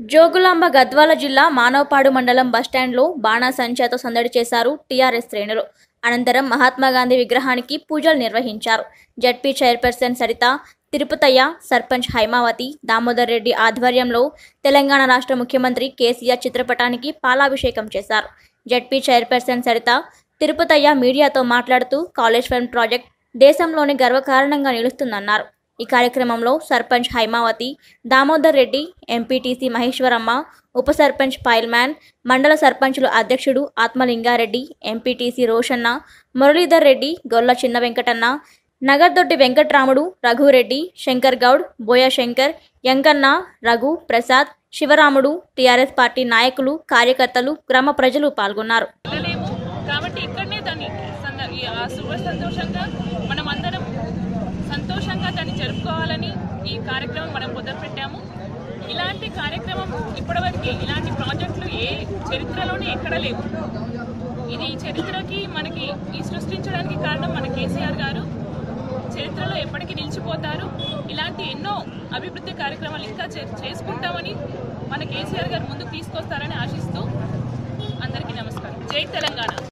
జోగులాంబ గద్వాల జిల్లా మానవపాడు మండలం బస్టాండ్లో బాణాసంచాతో సందడి చేశారు టీఆర్ఎస్ శ్రేణులు అనంతరం మహాత్మాగాంధీ విగ్రహానికి పూజలు నిర్వహించారు జడ్పీ చైర్పర్సన్ సరిత తిరుపతయ్య సర్పంచ్ హైమావతి దామోదర్ రెడ్డి ఆధ్వర్యంలో తెలంగాణ రాష్ట్ర ముఖ్యమంత్రి కేసీఆర్ చిత్రపటానికి పాలాభిషేకం చేశారు జడ్పీ చైర్పర్సన్ సరిత తిరుపతయ్య మీడియాతో మాట్లాడుతూ కాళేశ్వరం ప్రాజెక్ట్ దేశంలోని గర్వకారణంగా నిలుస్తుందన్నారు ఈ కార్యక్రమంలో సర్పంచ్ హైమావతి దామోదర్ రెడ్డి ఎంపీటీసీ మహేశ్వరమ్మ ఉప సర్పంచ్ పైల్మ్యాన్ మండల సర్పంచులు అధ్యక్షుడు Atmalinga Reddy MPTC Roshanna Muralidhar Reddy Golla Chinna Venkatanna Nagardoddi Venkatramudu Raghu Reddy Shankar Goud Boya Shankar Yankanna Raghu Prasad Sivaramudu TRS party నాయకులు కార్యకర్తలు గ్రామ ప్రజలు పాల్గొన్నారు వెళ్ళలేము కాబట్టి ఇక్కడనే దాన్ని సంద- ఈ ఆ శుభ సంతోషంగా మనం అందరం సంతోషంగా దాన్ని జరుపుకోవాలని ఈ కార్యక్రమం మనం మొదలుపెట్టాము ఇలాంటి కార్యక్రమం ఇప్పటివరకు ఇలాంటి ప్రాజెక్టులు ఏ చరిత్రలోనే ఎక్కడ లేవు ఇది ఈ చరిత్రకి మనకి ఈ సృష్టించడానికి కారణం మన కేసీఆర్ గారు చరిత్రలో ఎప్పటికీ నిలిచిపోతారు ఇలాంటి ఎన్నో అభివృద్ధి కార్యక్రమాలు ఇంకా చే- చేసుకుంటామని మన కేసీఆర్ గారు ముందుకు తీసుకొస్తారని ఆశిస్తూ అందరికీ నమస్కారం జై తెలంగాణ